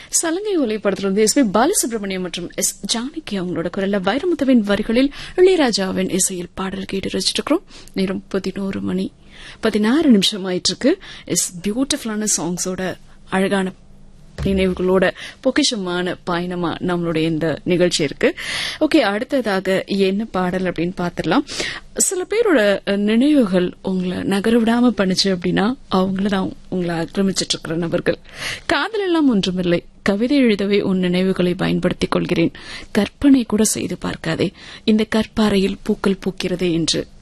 சலங்கை ஒலி படத்திலிருந்து எஸ் பி பாலசுப்ரமணியம் மற்றும் எஸ் ஜானகி அவங்களோட குரல்ல வைரமுத்துவின் வரிகளில் இளையராஜாவின் இசையில் பாடல் கேட்டு ரசிச்சிருக்கிறோம் நேரம் பதினோரு மணி பதினாறு நிமிஷம் ஆயிட்டு இருக்கு இஸ் பியூட்டிஃபுல்லான சாங்ஸோட அழகான நினைவுகளோட பொக்கிஷமான பயணமா நம்மளுடைய இந்த நிகழ்ச்சி இருக்கு ஓகே அடுத்ததாக என்ன பாடல் அப்படின்னு பாத்திரலாம் சில பேரோட நினைவுகள் உங்களை நகர விடாம பண்ணுச்சு அப்படின்னா அவங்கள தான் உங்களை ஆக்கிரமிச்சிட்டு இருக்கிற நபர்கள் காதல் எல்லாம் ஒன்றுமில்லை கவிதை எழுதவே உன் நினைவுகளை பயன்படுத்திக் கொள்கிறேன் கற்பனை கூட செய்து பார்க்காதே இந்த கற்பாறையில் பூக்கள் பூக்கிறதே என்று